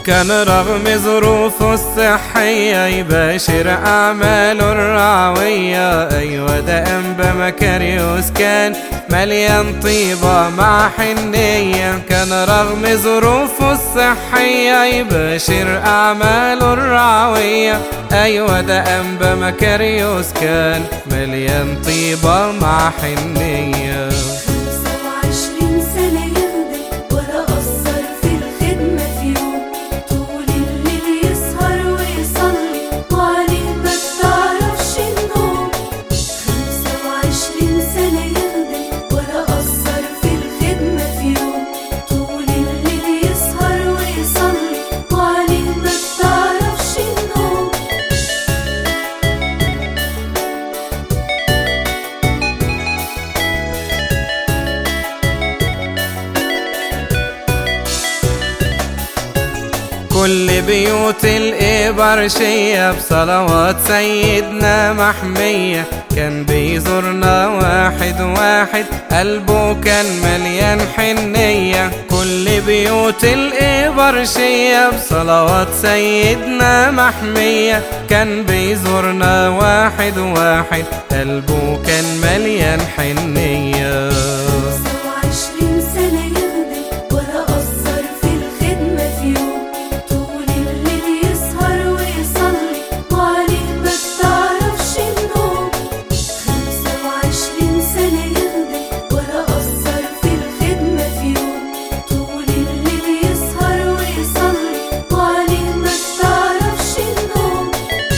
كان رغم ظروفه الصحية يباشر أعماله الرعوية أيوة ده أنبا مكاريوس كان مليان طيبة مع حنية كان رغم ظروفه الصحية يباشر أعماله الرعوية أيوة ده أنبا مكاريوس كان مليان طيبة مع حنية خمسة وعشرين سنة يخدم ولا قصر في الخدمة في يوم طول الليل يسهر ويصلي وعليه ما بتعرفش النوم خمسة وعشرين سنة يخدم ولا قصر في الخدمة في يوم طول الليل يسهر ويصلي وعليه ما بتعرفش النوم كل بيوت الإبرشية بصلوات سيدنا محمية كان بيزورنا واحد واحد قلبه كان مليان حنية كل بيوت الإبرشية بصلوات سيدنا محمية كان بيزورنا واحد واحد قلبه كان مليان حنية خمسة وعشرين سنة يخدم ولا قصر في الخدمة في يوم طول الليل يسهر ويصلي وعليه ما بتعرفش النوم خمسة وعشرين سنة يخدم ولا قصر في الخدمة في يوم طول الليل يسهر ويصلي وعليه ما بتعرفش النوم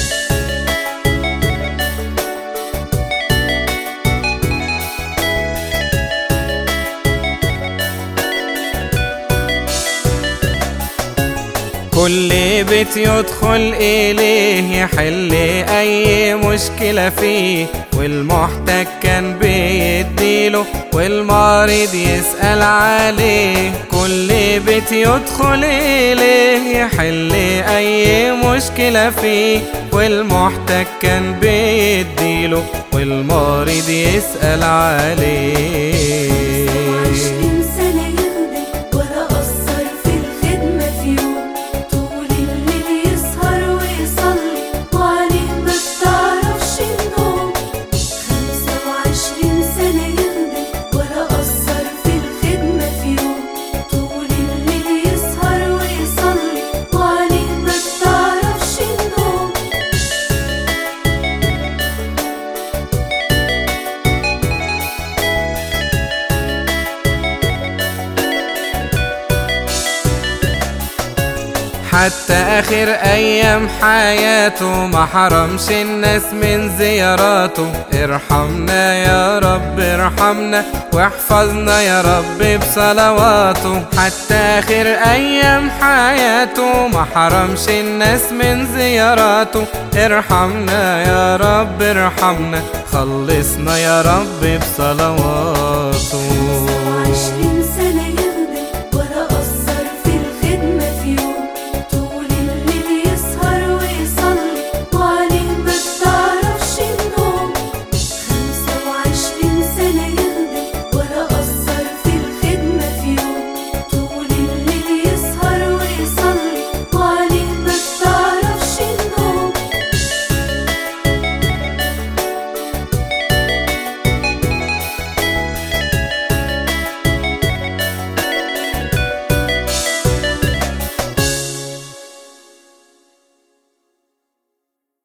كل بيت يدخل إليه يحل أي مشكلة فيه والمحتاج كان بيديله والمريض يسأل عليه كل بيت يدخل إليه يحل أي مشكلة فيه والمحتاج كان بيديله والمريض يسأل عليه وعشرين سنة يخدم ولا قصر في الخدمة في يوم طول الليل يسهر ويصلي وعليه ما بتعرفش النوم خمسة وعشرين سنة يخدم ولا قصر في الخدمة في يوم طول الليل يسهر ويصلي وعليه ما بتعرفش النوم حتى آخر أيام حياته ما حرمش الناس من زياراته ارحمنا يا رب ارحمنا واحفظنا يا رب بصلواته حتى آخر أيام حياته ما حرمش الناس من زياراته ارحمنا يا رب ارحمنا خلصنا يا رب بصلواته